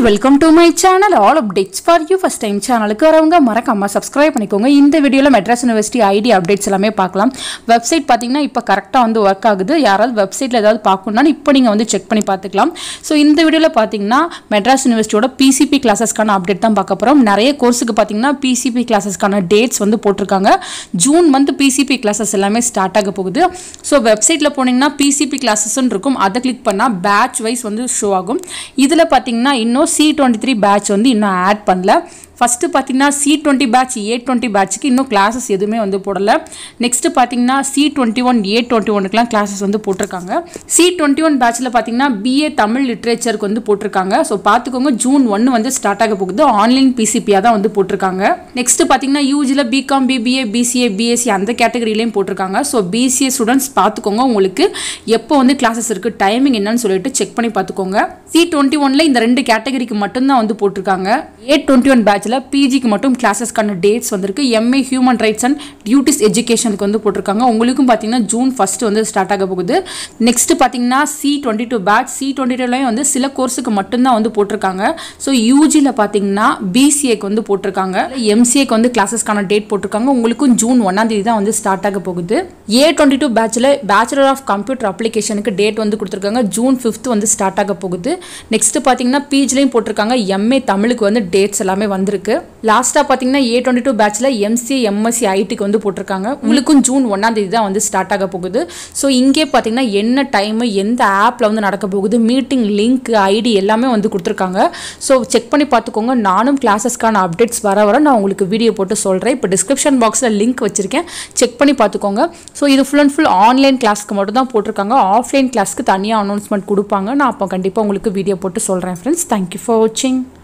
welcome to my channel all updates for you first time சேனலுக்கு வரவங்க மறக்காம subscribe பண்ணிக்கோங்க இந்த வீடியோவில் மெட்ராஸ் யூனிவர்சிட்டி ஐடி அப்டேட்ஸ் எல்லாமே பார்க்கலாம் வெப்சைட் பார்த்தீங்கன்னா இப்போ கரெக்டாக வந்து ஒர்க் ஆகுது யாராவது வெப்சைட்டில் ஏதாவது பார்க்கணும்னா இப்போ நீங்கள் வந்து செக் பண்ணி பார்த்துக்கலாம் ஸோ இந்த வீடியோவில் பார்த்தீங்கன்னா மெட்ராஸ் யூனிவர்சிட்டியோட பிசிபி கிளாஸஸ்க்கான அப்டேட் தான் பார்க்க போகிறோம் நிறைய கோர்ஸுக்கு பார்த்தீங்கன்னா பிசிபி கிளாஸஸ்க்கான டேட்ஸ் வந்து போட்டிருக்காங்க ஜூன் மந்த் பிசிபி கிளாஸஸ் எல்லாமே ஸ்டார்ட் ஆக போகுது ஸோ வெப்சைட்டில் போனீங்கன்னா பிசிபி கிளாஸஸ்ன்னு இருக்கும் அதை கிளிக் பண்ணால் பேட்ச் வைஸ் வந்து ஷோ ஆகும் இதில் பார்த்தீங்கன்னா இன்னும் சி டுவெண்ட்டி த்ரீ பேட்ச் வந்து இன்னும் ஆட் பண்ணல ஃபஸ்ட்டு பார்த்தீங்கன்னா C twenty batch A twenty பேட்ச்சுக்கு இன்னும் கிளாஸஸ் எதுவுமே வந்து போடலை நெக்ஸ்ட்டு பார்த்தீங்கன்னா C twenty one A twenty ஒனுக்குலாம் கிளாஸஸ் வந்து போட்டிருக்காங்க சி டுவெண்ட்டி ஒன் பேட்ச்சில் பார்த்தீங்கன்னா பிஏ தமிழ் லிட்ரேச்சருக்கு வந்து போட்டிருக்காங்க ஸோ பார்த்துக்கோங்க ஜூன் ஒன்று வந்து ஸ்டார்ட் ஆக போகுது ஆன்லைன் பிசிபியாக தான் வந்து போட்டிருக்காங்க நெக்ஸ்ட்டு பார்த்தீங்கன்னா யூஜியில் பிகாம் பிபிஏ பிசிஏ பிஎஸ்சி அந்த கேட்டகரியிலையும் போட்டிருக்காங்க ஸோ பிசிஏ ஸ்டூடெண்ட்ஸ் பார்த்துக்கோங்க உங்களுக்கு எப்போ வந்து கிளாஸஸ் இருக்குது டைமிங் என்னன்னு சொல்லிட்டு செக் பண்ணி பார்த்துக்கோங்க சி டுவெண்ட்டி ஒனில் இந்த ரெண்டு கேட்டகரிக்கு மட்டும்தான் வந்து போட்டிருக்காங்க ஏ டுவெண்ட்டி ஒன் பேட்சில் பிஜிக்கு மட்டும் கிளாஸஸ்க்கான டேட்ஸ் வந்திருக்கு MA human rights and duties எஜுகேஷனுக்கு வந்து போட்டிருக்காங்க உங்களுக்கும் பார்த்தீங்கன்னா ஜூன் ஃபர்ஸ்ட் வந்து ஸ்டார்ட் ஆக போகுது நெக்ஸ்ட் பார்த்தீங்கன்னா C twenty two batch C twenty டூலையும் வந்து சில கோர்ஸுக்கு மட்டும்தான் வந்து போட்டிருக்காங்க ஸோ யூஜியில் பார்த்தீங்கன்னா பிசிஏக்கு வந்து போட்டிருக்காங்க எம்சிஏக்கு வந்து கிளாஸஸ்க்கான டேட் போட்டிருக்காங்க உங்களுக்கும் ஜூன் ஒன்றாம் தேதி தான் வந்து ஸ்டார்ட் ஆக போகுது ஏ டுவெண்ட்டி டூ பேட்சில் பேச்சுலர் ஆஃப் கம்ப்யூட்டர் அப்ளிகேஷனுக்கு டேட் வந்து கொடுத்துருக்காங்க ஜூன் ஃபிஃப்த் வந்து ஸ்டார்ட் ஆக போகுது நெக்ஸ்ட் பார்த்தீங்கன்னா பிஜிலையும் போட்டிருக்காங்க எம்ஏ தமிழுக்கு வந்து டேட்ஸ் எல்லாமே வந்திருக்கு லாஸ்ட்டாக பார்த்தீங்கன்னா ஏ டுவெண்ட்டி டூ பேட்சில் எம்சிஏ எம்எஸ்சி ஐடிக்கு வந்து போட்டிருக்காங்க உங்களுக்கும் ஜூன் ஒன்றாம் தேதி தான் வந்து ஸ்டார்ட் ஆக போகுது ஸோ இங்கே பார்த்தீங்கன்னா என்ன டைமு எந்த ஆப்பில் வந்து நடக்க போகுது மீட்டிங் லிங்க் ஐடி எல்லாமே வந்து கொடுத்துருக்காங்க ஸோ செக் பண்ணி பார்த்துக்கோங்க நானும் கிளாஸஸ்க்கான அப்டேட்ஸ் வர வர நான் உங்களுக்கு வீடியோ போட்டு சொல்கிறேன் இப்போ டிஸ்கிரிப்ஷன் பாக்ஸில் லிங்க் வச்சுருக்கேன் செக் பண்ணி பார்த்துக்கோங்க ஸோ இது ஃபுல் அண்ட் ஃபுல் ஆன்லைன் கிளாஸ்க்கு மட்டும் தான் போட்டிருக்காங்க ஆஃப்லைன் கிளாஸ்க்கு தனியாக அனௌன்ஸ்மெண்ட் கொடுப்பாங்க நான் அப்போ கண்டிப்பாக உங்களுக்கு வீடியோ போட்டு சொல்கிறேன் ஃப்ரெண்ட்ஸ் தேங்க்யூ ஃபார் வாட்சிங்